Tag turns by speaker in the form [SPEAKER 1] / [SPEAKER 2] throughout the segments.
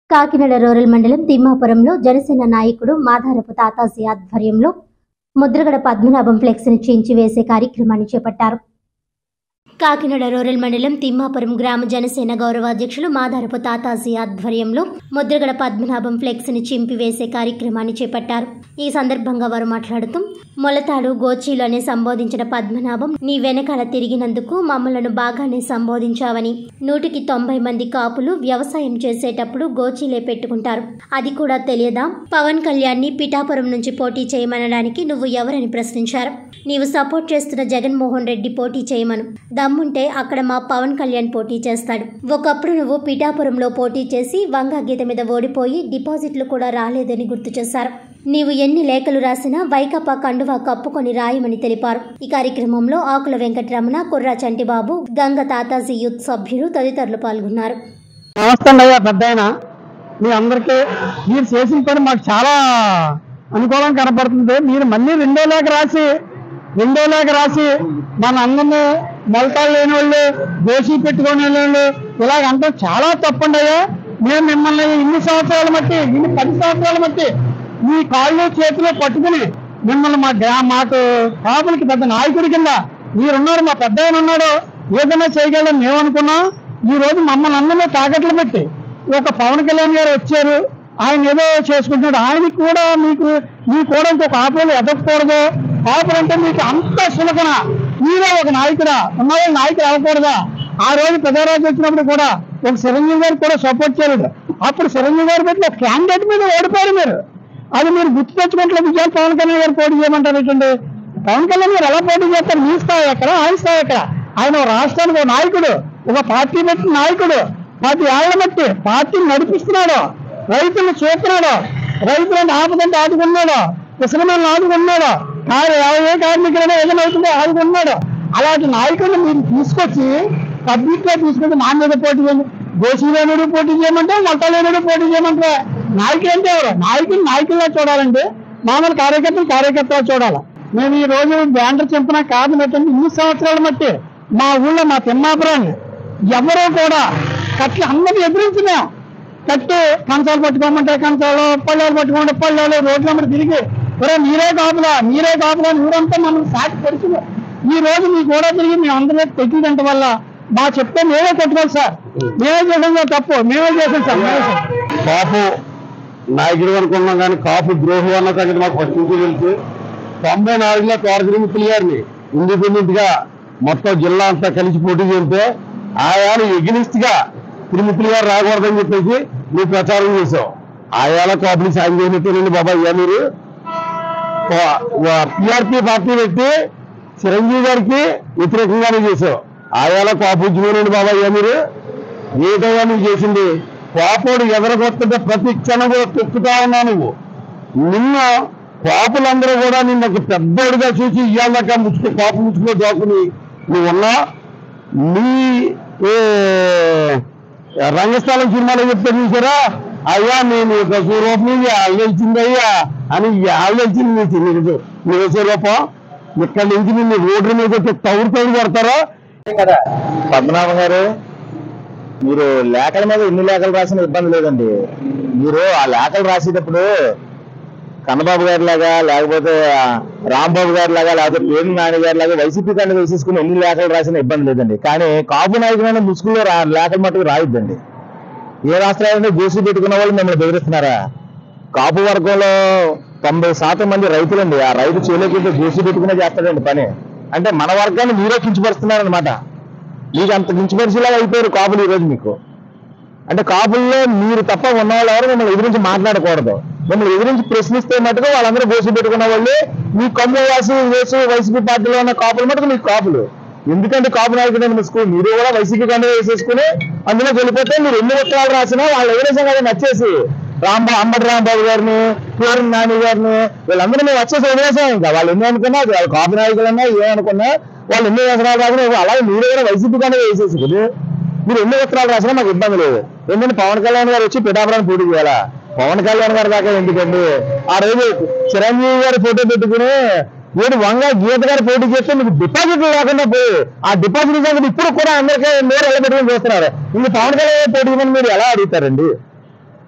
[SPEAKER 1] Kakinada rural మండలం తిమ్మాపురంలో జనసేన నాయకుడు మాధారపు తాతాసి ఆధ్వర్యంలో ముద్రగడ పద్మనాభం ఫ్లెక్స్ని చించివేసే కార్యక్రమాన్ని చేపట్టారు కాకినాడ రూరల్ మండలం తిమ్మాపురం గ్రామ జనసేన గౌరవాధ్యక్షులు మాధారపు తాతాసి ఆధ్వర్యంలో ముద్రగడ పద్మనాభం ఫ్లెక్స్ని చింపివేసే కార్యక్రమాన్ని చేపట్టారు ఈ సందర్భంగా వారు మాట్లాడుతూ మొలతాడు గోచీలు అని సంబోధించిన పద్మనాభం నీ వెనకాల తిరిగినందుకు మమ్మలను బాగానే సంబోధించావని నూటికి తొంభై మంది కాపులు వ్యవసాయం చేసేటప్పుడు గోచీలే పెట్టుకుంటారు అది కూడా తెలియదా పవన్ కళ్యాణ్ని పిఠాపురం నుంచి పోటీ చేయమనడానికి నువ్వు ఎవరని ప్రశ్నించారు నీవు సపోర్ట్ చేస్తున్న జగన్మోహన్ రెడ్డి పోటీ చేయమను దమ్ముంటే అక్కడ మా పవన్ కళ్యాణ్ పోటీ చేస్తాడు ఒకప్పుడు నువ్వు పిఠాపురంలో పోటీ చేసి వంగా గీత మీద ఓడిపోయి డిపాజిట్లు కూడా రాలేదని గుర్తు చేశారు నీవు ఎన్ని లేఖలు రాసినా వైకాపా కండువా కప్పుకొని రాయమని తెలిపారు ఈ కార్యక్రమంలో ఆకుల వెంకటరమణ కుర్రా చంటిబాబు గంగ తాతాజీ యూత్ సభ్యులు తదితరులు పాల్గొన్నారు
[SPEAKER 2] నమస్తే అయ్యా పెద్ద ఆయన మీ అందరికీ మీరు చేసిన పని మాకు చాలా అనుకూలం కనపడుతుంది మీరు మళ్ళీ రెండో లేఖ రాసి రెండో లేఖ రాసి మన అందరినీ మొలతాలు లేని వాళ్ళు దోషి పెట్టుకునే వాళ్ళు ఇలాగ అంటే చాలా తప్పండి అయ్యా మేము మిమ్మల్ని ఇన్ని సంవత్సరాలు బట్టి ఇన్ని పది సంవత్సరాలు బట్టి మీ కాళ్ళు చేతిలో పట్టుకుని మిమ్మల్ని మా గ్రా మాకు కాపులకి పెద్ద నాయకుడి కింద మీరున్నారు మా పెద్ద ఆయన ఉన్నాడు ఏదైనా చేయగలని మేము అనుకున్నాం ఈ రోజు మమ్మల్ని అందరినీ తాకట్లు పెట్టి ఒక పవన్ కళ్యాణ్ గారు వచ్చారు ఆయన ఏదో చేసుకుంటున్నాడు ఆయనకి కూడా మీకు మీ కూడా ఇంకొక ఆపులు ఎదగకూడదు ఆపులు అంటే మీకు అంత సులకన మీరే ఒక నాయకుడా ఉన్నవాళ్ళు నాయకుడు అవ్వకూడదా ఆ రోజు పెద్దరాజు వచ్చినప్పుడు కూడా ఒక చిరంజీవి గారు కూడా సపోర్ట్ చేయలేదు అప్పుడు చిరంజీవి గారు పెట్టిన క్యాండిడేట్ మీద ఓడిపోయారు మీరు అది మీరు గుర్తు తెచ్చుకుంటే విజయాలు పవన్ కళ్యాణ్ గారు పోటీ చేయమంటారు ఏంటండి పవన్ కళ్యాణ్ గారు ఎలా పోటీ చేస్తారు మీ స్థాయి ఎక్కడ ఆయన స్థాయి ఎక్కడ ఆయన ఒక రాష్ట్రానికి ఒక నాయకుడు ఒక పార్టీ పెట్టిన నాయకుడు పార్టీ ఏళ్ల బట్టి పార్టీని నడిపిస్తున్నాడు రైతులను చూస్తున్నాడు రైతులను ఆపదంటే ఆదుకున్నాడు ముసలిమాలను ఆదుకున్నాడు ఆయన ఏ కార్మికులైనా ఏదైనా అవుతుందో ఆదుకున్నాడు అలాంటి నాయకుడిని మీరు తీసుకొచ్చి పబ్లిక్ లో తీసుకొచ్చి నా మీద పోటీ చేయండి గోసీలేనుడు పోటీ చేయమంటే మొట్టలేనుడు పోటీ చేయమంటే నాయకుడు అంటే ఎవరు నాయకులు నాయకుల్లో చూడాలండి మామూలు కార్యకర్తలు కార్యకర్తలు చూడాలి మేము ఈ రోజు బ్యాండర్ చెంపిన కాదు పెట్టండి ఇన్ని సంవత్సరాలు బట్టి మా ఊళ్ళో మా తిమ్మాపురాన్ని ఎవరో కూడా కట్లు అందరిని ఎదిరించినాం కట్టి కంచాలు పట్టుకోమంటే కంచాలు పళ్ళాలు పట్టుకోమంటే పళ్ళాలు రోడ్ల మీద తిరిగి ఒరే మీరే కాపులా మీరే కాపులా అని ఊరంతా మమ్మల్ని సాటి పరిచింది ఈ రోజు మీ కూడా తిరిగి మేము అందరూ పెట్టిందంట వల్ల మా చెప్తే మేమే కొట్టుకోవాలి సార్ మేమే చేయడం తప్పు మేమే చేసాం సార్ మేమే చేసాం.
[SPEAKER 3] కాపు నాయకుడు అనుకున్నాం కానీ కాపు ద్రోహి అన్న సంగతి మాకు ఫస్ట్ నుంచి తెలుసు తొంభై నాలుగులో తోరగిరిమిత్రులు గారిని ఇండిపెండెంట్ గా మొత్తం జిల్లా అంతా కలిసి పోటీ చేస్తే ఆయాలు ఎగినిస్ట్ గా తిరుమిత్రులు గారు రాకూడదని చెప్పేసి మేము ప్రచారం చేసాం ఆయాల కాపుని సాయం చేసినట్టేనండి బాబా అయ్యా మీరు పిఆర్పి పార్టీ పెట్టి చిరంజీవి గారికి వ్యతిరేకంగానే చేసావు ఆయాల కాపు ఉద్యమం బాబా అయ్యా మీరు ఏదైనా నువ్వు చేసింది పాపోడు ఎదరగొస్తుంటే ప్రతి క్షణం కూడా తొక్కుతా ఉన్నావు నువ్వు నిన్న పాపులందరూ కూడా నిన్న ఒక పెద్దోడిగా చూసి ఇవాళ ముచ్చుకో పాపు ముచ్చుకో దోకుని నువ్వు ఉన్నా నీ ఏ, రంగస్థలం సినిమాలో చెప్తే చూసారా అయ్యా నేను ఒక రూపం నుంచి ఆలోచించింది అయ్యా అని ఆలోచించింది నీ చిన్నది నీ వేసే రూపం ఇక్కడి నుంచి నిన్ను రోడ్డు మీద వచ్చి తౌడు తౌడు కొడతారో
[SPEAKER 4] పద్మనాభం గారు మీరు లేఖల మీద ఎన్ని లేఖలు రాసిన ఇబ్బంది లేదండి మీరు ఆ లేఖలు రాసేటప్పుడు కన్నబాబు గారి లాగా లేకపోతే ఆ రాంబాబు గారి లాగా లేకపోతే పేరు నాని గారి లాగా వైసీపీ కంటే వేసేసుకుని ఎన్ని లేఖలు రాసిన ఇబ్బంది లేదండి కానీ కాపు నాయకులైన ముసుగులో రా లేఖలు మట్టుకు రాయొద్దండి ఏ రాష్ట్రాలైనా గోసి పెట్టుకున్న వాళ్ళు మిమ్మల్ని బెదిరిస్తున్నారా కాపు వర్గంలో తొంభై శాతం మంది రైతులండి ఆ రైతు చేయలేకుంటే గోసి పెట్టుకునే చేస్తాడండి పని అంటే మన వర్గాన్ని మీరే కించపరుస్తున్నారనమాట మీకు అంత కించపరిచేలాగా అయిపోయారు కాపులు ఈ రోజు మీకు అంటే కాపుల్లో మీరు తప్ప ఉన్న వాళ్ళు ఎవరు మిమ్మల్ని ఎదిరించి మాట్లాడకూడదు మిమ్మల్ని ఎదిరించి ప్రశ్నిస్తే మటుకు వాళ్ళందరూ గోసి పెట్టుకున్న వాళ్ళు మీ కమ్ము వాసి వేసి వైసీపీ పార్టీలో ఉన్న కాపులు మటుకు మీకు కాపులు ఎందుకంటే కాపు నాయకుడు ముసుకు మీరు కూడా వైసీపీ కంటే వేసేసుకుని అందులో వెళ్ళిపోతే మీరు ఎన్ని ఉత్తరాలు రాసినా వాళ్ళు ఎదురేసాం కదా నచ్చేసి రాంబా అంబటి రాంబాబు గారిని పేరు నాని గారిని వీళ్ళందరూ మేము వచ్చేసి వదిలేసాం ఇంకా వాళ్ళు ఎన్ని అనుకున్నా అది వాళ్ళు కాపు నాయకులన్నా ఏమనుకున్నా వాళ్ళు ఎన్ని ఉత్తరాలు రాసినా అలాగే మీరు కూడా వైసీపీ కంటే వేసేసుకుని మీరు ఎన్ని ఉత్తరాలు రాసినా మాకు ఇబ్బంది లేదు ఎందుకంటే పవన్ కళ్యాణ్ గారు వచ్చి పిఠాపురాన్ని పోటీ చేయాలా పవన్ కళ్యాణ్ గారి దాకా ఎందుకండి ఆ రోజు చిరంజీవి గారి ఫోటో పెట్టుకుని వీడు వంగ గీత గారు పోటీ చేస్తే మీకు డిపాజిట్ లేకుండా పోయి ఆ డిపాజిట్ సంగతి ఇప్పుడు కూడా అందరికీ మీరు ఎలా పెట్టుకుని చూస్తున్నారు ఇంక పవన్ కళ్యాణ్ పోటీ చేయమని మీరు ఎలా అడుగుతారండి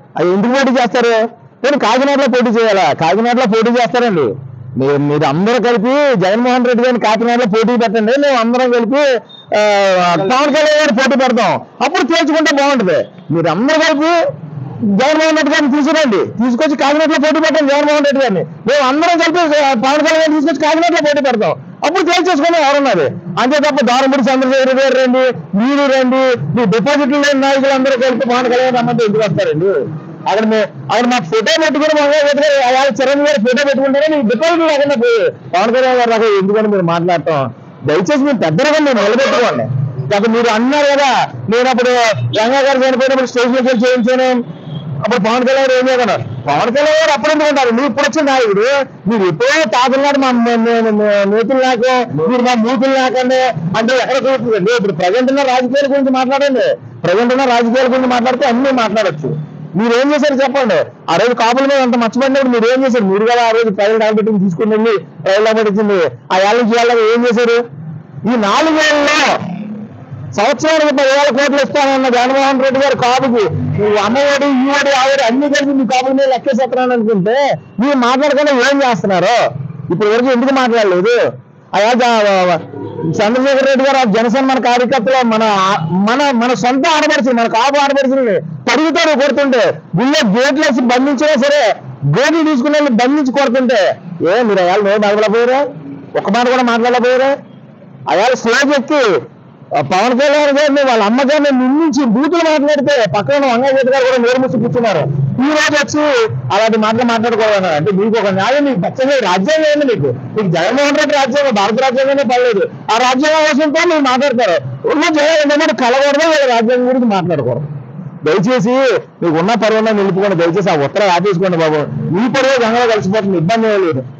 [SPEAKER 4] అది ఎందుకు పోటీ చేస్తారు నేను కాకినాడలో పోటీ చేయాలా కాకినాడలో పోటీ చేస్తారండి మీరు మీరు అందరూ కలిపి జగన్మోహన్ రెడ్డి గారిని కాకినాడలో పోటీ పెట్టండి మేము అందరం కలిపి ఆ, పవన్ కళ్యాణ్ గారిని పోటీ పెడతాం అప్పుడు తేల్చుకుంటే బాగుంటది మీరు అందరూ కలిపి జగన్మోహన్ రెడ్డి గారిని తీసుకురండి తీసుకొచ్చి కాకినాడలో పోటీ పెట్టండి జగన్మోహన్ రెడ్డి గారిని మేము అందరం కలిపి ఆ, పవన్ కళ్యాణ్ గారిని తీసుకొచ్చి కాకినాడలో పోటీ పెడతాం అప్పుడు తేల్చేసుకుని ఎవరున్నది అంతే తప్ప దారుమూడి చంద్రశేఖర్ గారు రండి మీరు రండి మీ డిపాజిట్లు లేని నాయకులు అందరూ కలిపి పవన్ కళ్యాణ్ రమ్మంటే ఎందుకు వస్తారండి అక్కడ మే అక్కడ మాకు ఫోటో పెట్టుకుని వాళ్ళ చిరంజీవి గారి ఫోటో పెట్టుకుంటేనే మీకు డిపాజిట్ లేకుండా పోయి పవన్ కళ్యాణ్ గారు దాకా ఎందుకని మీరు మాట్లాడటం దయచేసి మీరు పెద్దగా మీరు నిలబెట్టుకోండి కాకపోతే మీరు అన్నారు కదా నేను అప్పుడు రంగా గారు చనిపోయినప్పుడు స్టేజ్ మీద చేయించాను అప్పుడు పవన్ కళ్యాణ్ గారు ఏం చేయకుండా పవన్ కళ్యాణ్ గారు అప్పుడు ఎందుకు ఉంటారు మీరు ఇప్పుడు వచ్చిన నాయకుడు మీరు ఎప్పుడో తాతలు మా నేతులు నాకు మీరు మా మూతులు నాకండి అంటే ఎక్కడ కుదురుతుందండి ఇప్పుడు ప్రజెంట్ ఉన్న రాజకీయాల గురించి మాట్లాడండి ప్రజెంట్ ఉన్న రాజకీయాల గురించి మాట్లాడితే అన్ని మాట్లాడొచ్చు మీరు ఏం చేశారు చెప్పండి ఆ రోజు కాపుల మీద అంత మర్చిపోయినప్పుడు మీరు ఏం చేశారు మీరు కదా ఆ రోజు ప్రజలు డబ్బెట్టింగ్ తీసుకుని వెళ్ళి ప్రజలు డబ్బెట్టించింది ఆ ఏళ్ళ నుంచి ఏళ్ళకి ఏం చేశారు ఈ నాలుగేళ్లలో సంవత్సరానికి పదివేల కోట్లు ఇస్తానన్న జగన్మోహన్ రెడ్డి గారు కాపుకి నువ్వు అమ్మఒడి ఈ ఒడి ఆ ఒడి అన్ని కలిపి మీ కాపు మీద లెక్కేసేస్తున్నాను అనుకుంటే మీరు మాట్లాడకుండా ఏం చేస్తున్నారు ఇప్పుడు వరకు ఎందుకు మాట్లాడలేదు అయ్యా జ- చంద్రశేఖర్ రెడ్డి గారు ఆ జనసేన మన కార్యకర్తలు మన మన మన సొంత ఆడపడుచులు మన కాపు ఆడపడుచులు పరుగుతారు కొడుతుంటే గుళ్ళో గేట్లు వేసి బంధించినా సరే గేట్లు తీసుకుని వెళ్ళి బంధించి కొడుతుంటే ఏ మీరు అయాలు నోరు నడవలేకపోయారా ఒక్క మాట కూడా మాట్లాడలేకపోయారా అయాలు స్టేజ్ ఎక్కి ఆ పవన్ కళ్యాణ్ గారిని వాళ్ళ అమ్మగారిని నిందించి బూతులు మాట్లాడితే పక్కన వంగయ్య గారు కూడా నోరు మూసి కూర్చున్నారు ఈ రోజు వచ్చి అలాంటి మాటలు మాట్లాడకూడదు అంటే మీకు ఒక న్యాయం మీకు పచ్చగా రాజ్యాంగం ఏంది మీకు మీకు జగన్మోహన్ రెడ్డి రాజ్యాంగం భారత రాజ్యాంగమే పర్లేదు ఆ రాజ్యాంగం కోసంతో మీరు మాట్లాడతారు ఉన్న జగన్ ఏమంటే కలగూడదు వీళ్ళ రాజ్యాంగం గురించి మాట్లాడకూడదు దయచేసి మీకు ఉన్న పరువున్నా నిలుపుకోండి దయచేసి ఆ ఉత్తరం ఆపేసుకోండి బాబు మీ పరువు గంగలో కలిసిపోతుంది ఇబ్బంది ఏమీ లేదు